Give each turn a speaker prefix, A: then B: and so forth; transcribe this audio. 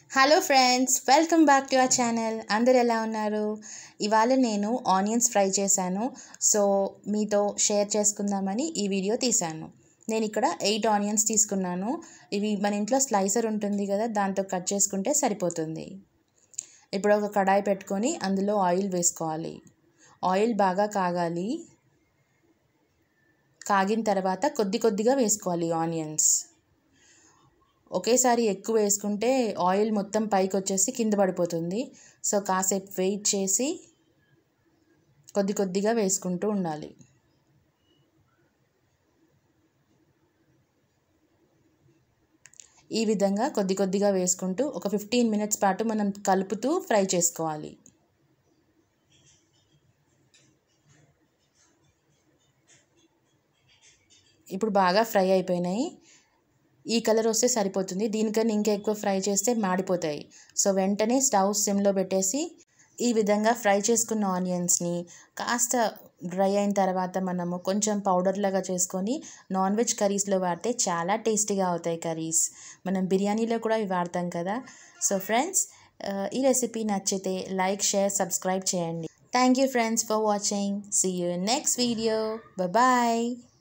A: hello friends welcome back to our channel అందరు ఎలా ఉన్నారు ఇవాళ నేను ఆనియన్స్ ఫ్రై చేశాను సో మీతో షేర్ చేసుకుందామని ఈ వీడియో తీశాను నేను ఇక్కడ ఎయిట్ ఆనియన్స్ తీసుకున్నాను ఇవి మన ఇంట్లో స్లైసర్ ఉంటుంది కదా దాంతో కట్ చేసుకుంటే సరిపోతుంది ఇప్పుడు ఒక కడాయి పెట్టుకొని అందులో ఆయిల్ వేసుకోవాలి ఆయిల్ బాగా కాగాలి కాగిన తర్వాత కొద్ది కొద్దిగా వేసుకోవాలి ఆనియన్స్ ఒకేసారి ఎక్కువ వేసుకుంటే ఆయిల్ మొత్తం పైకి వచ్చేసి కింద పడిపోతుంది సో కాసేపు వెయిట్ చేసి కొద్ది కొద్దిగా వేసుకుంటూ ఉండాలి ఈ విధంగా కొద్ది కొద్దిగా వేసుకుంటూ ఒక ఫిఫ్టీన్ మినిట్స్ పాటు మనం కలుపుతూ ఫ్రై చేసుకోవాలి ఇప్పుడు బాగా ఫ్రై అయిపోయినాయి ఈ కలర్ వస్తే సరిపోతుంది దీనికన్నా ఇంకా ఎక్కువ ఫ్రై చేస్తే మాడిపోతాయి సో వెంటనే స్టవ్ సిమ్లో పెట్టేసి ఈ విధంగా ఫ్రై చేసుకున్న ఆనియన్స్ని కాస్త డ్రై అయిన తర్వాత మనము కొంచెం పౌడర్ లాగా చేసుకొని నాన్ వెజ్ కర్రీస్లో వాడితే చాలా టేస్టీగా అవుతాయి కర్రీస్ మనం బిర్యానీలో కూడా ఇవి వాడతాం కదా సో ఫ్రెండ్స్ ఈ రెసిపీ నచ్చితే లైక్ షేర్ సబ్స్క్రైబ్ చేయండి thank you friends for watching see you next video bye